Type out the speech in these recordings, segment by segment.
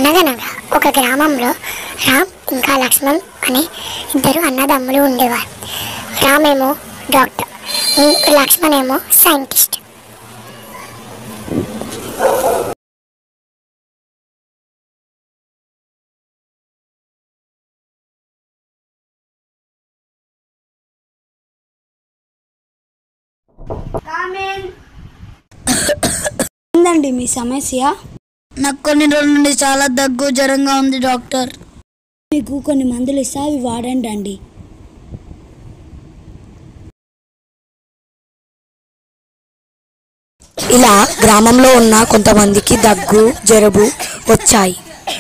అనగనగా ఒక గ్రామంలో రామ్ ఇంకా లక్ష్మణ్ అనే ఇద్దరు అన్నదమ్ములు ఉండేవారు రామ్ ఏమో డాక్టర్ ఇం- లక్ష్మణ్ ఏమో సైంటిస్ట్ ఏందండి మీ సమస్య నాకు కొన్ని రోజుల నుండి చాలా దగ్గు జ్వరంగా ఉంది డాక్టర్ మీకు కొన్ని మందులు ఇస్తా అవి వాడండి అండి ఇలా గ్రామంలో ఉన్న కొంతమందికి దగ్గు జలుబు వచ్చాయి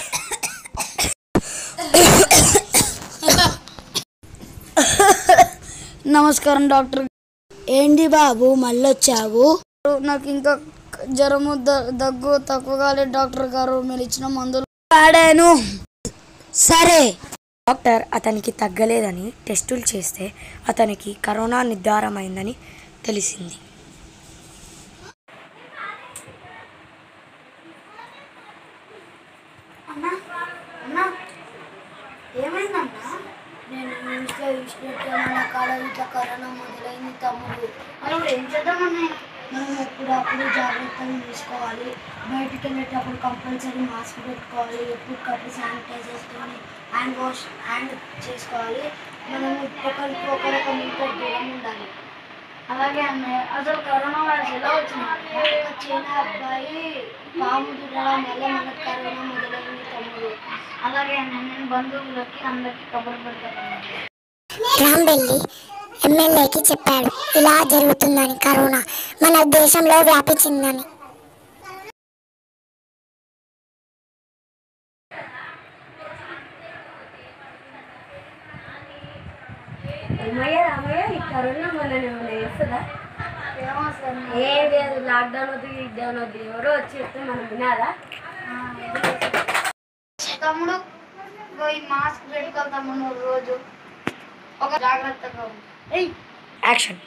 నమస్కారం డాక్టర్ ఏంటి బాబు మళ్ళొచ్చావు నాకు ఇంకా జ్వరము ద- దగ్గు తక్కువ కాలేదు డాక్టర్ గారు మీరు ఇచ్చిన మందులు వాడాను సరే డాక్టర్ అతనికి తగ్గలేదని టెస్టులు చేస్తే అతనికి కరోనా నిర్ధారమైందని తెలిసింది ఏమైందన్నా నేను న్యూస్లో చూసినట్టు మన కాడ ఇట్లా కరోనా మొదలైంది తమ్ముడు మనం ఏం చేద్దామన్నా మనం ఎప్పుడప్పుడు జాగ్రత్తలు తీసుకోవాలి బయటికి వెళ్ళేటప్పుడు కంపల్సరీ మాస్క్ పెట్టుకోవాలి ఎప్పటికప్పుడు శానిటైజ్ చేసుకొని హ్యాండ్ వాష్ హ్యాండ్ చేసుకోవాలి మనం ఒకరికి ఒకరొక మీటర్ దూరం ఉండాలి అలాగే అన్నయ్య అసలు కరోనా వైరస్ ఎలా వచ్చింది ఒక చైనా అబ్బాయి పాము దురడం వల్ల మనకు కరోనా మొదలైంది తమ్ముడు అలాగే అన్నయ్య నేను బంధువులకి అందరికి కబురు పెడతాను రామ్ వెళ్ళి ఎమ్మెల్యేకి చెప్పాడు ఇలా జరుగుతుందని కరోనా మన దేశంలో వ్యాపించిందని ఏమయ్యా రామయ్య ఈ కరోనా మనల్ని ఏమైనా చేస్తుందా ఏమో సార్ ఏం లేదు లాక్డౌన్ వద్దు లాక్డౌన్ వద్దు ఎవరో వచ్చి చెప్తే మనం వినాలా తమ్ముడు ఇగో ఈ మాస్క్ పెట్టుకోవాలి తమ్ముడు రోజు ఒక జాగ్రత్తగా ఉండు. ఏయ్ యాక్షన్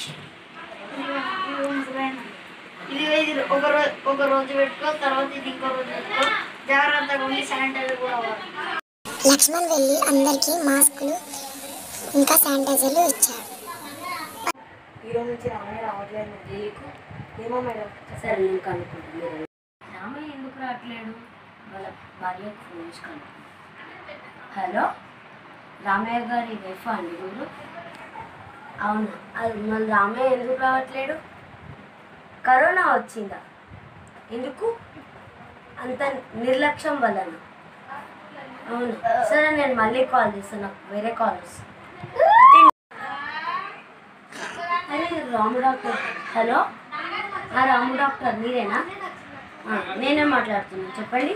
ఇది ఉంచులేనా? ఇది ఇది ఒక రోజు ఒక రోజు పెట్టుకో తర్వాత ఇది ఇంకో రోజు పెట్టుకో జాగ్రత్తగా ఉండి శానిటైజర్ కూడా వాడు లక్ష్మణ్ వెళ్ళి అందరికీ మాస్కులు ఇంకా శానిటైజర్లు ఇచ్చాడు ఈరోజు నుంచి రామయ్య రావట్లేదు నీకు ఏమో మేడం సరే నేను కనుక్కుంటాను రామయ్య ఎందుకు రావట్లేడు వాళ్ళ భార్యకు ఫోన్ చేసి కనుక్కుంటాను హలో రామయ్య గారి వైఫ్ అండి మీరు అవునా అది మళ్ళీ రామయ్య ఎందుకు రావట్లేడు కరోనా వచ్చిందా ఎందుకు అంత నిర్లక్ష్యం వలన అవును సరే నేను మళ్ళీ కాల్ చేస్తాను నాకు వేరే కాల్ వస్తుంది అరే రాము డాక్టర్ హలో ఆ రాము డాక్టర్ మీరేనా ఆ, నేనే మాట్లాడుతున్నాను చెప్పండి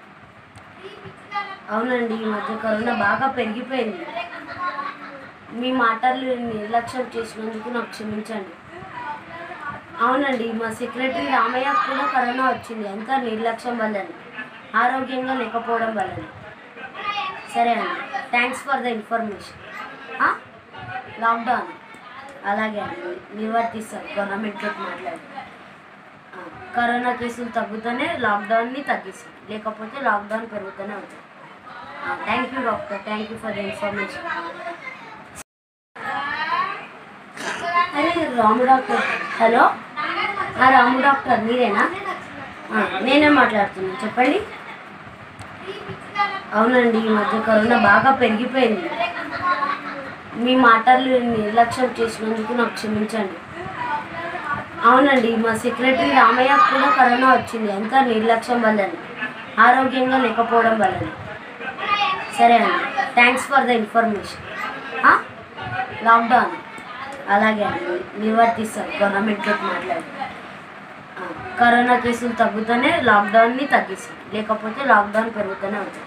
అవునండి ఈ మధ్య కరోనా బాగా పెరిగిపోయింది మీ మాటలు నిర్లక్ష్యం చేసినందుకు నాకు క్షమించండి అవునండి మా సెక్రటరీ రామయ్య కూడా కరోనా వచ్చింది అంతా నిర్లక్ష్యం వల్లని ఆరోగ్యంగా లేకపోవడం వల్లని సరే అండి thanks for the information lockdown అలాగే అండి నిర్వర్తిస్తారు గవర్నమెంట్లోకి మాట్లాడి ఆ, కరోనా కేసులు తగ్గుతూనే లాక్డౌన్ని తగ్గిస్తాం లేకపోతే లాక్డౌన్ పెరుగుతూనే ఉంటుంది thank you doctor thank you for the information అరే రాము డాక్టర్ హలో ఆ రాము డాక్టర్ మీరేనా ఆ, నేనే మాట్లాడుతున్నాను చెప్పండి అవునండి ఈ మధ్య కరోనా బాగా పెరిగిపోయింది మీ మాటలు నిర్లక్ష్యం చేసినందుకు నాకు క్షమించండి అవునండి మా సెక్రటరీ రామయ్య కూడా కరోనా వచ్చింది అంతా నిర్లక్ష్యం వల్లని ఆరోగ్యంగా లేకపోవడం వల్లని సరే అండి thanks for the information lockdown అలాగే అండి నిర్వర్తిస్తారు గవర్నమెంట్లోకి మాట్లాడి ఆ, కరోనా కేసులు తగ్గుతూనే లాక్డౌన్ని తగ్గిస్తాం లేకపోతే లాక్డౌన్ పెరుగుతూనే ఉంటుంది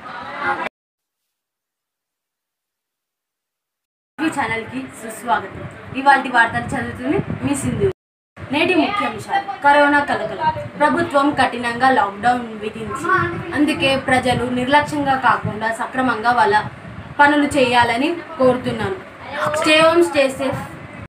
ఈ ఛానల్కి సుస్వాగతం ఇవాళ వార్తలు చదువుతుంది మీ సింధు నేటి ముఖ్యాంశాలు కరోనా కలకల ప్రభుత్వం కఠినంగా లాక్డౌన్ విధించి అందుకే ప్రజలు నిర్లక్ష్యంగా కాకుండా సక్రమంగా వాళ్ళ పనులు చేయాలని కోరుతున్నాను స్టే హోమ్ స్టే సేఫ్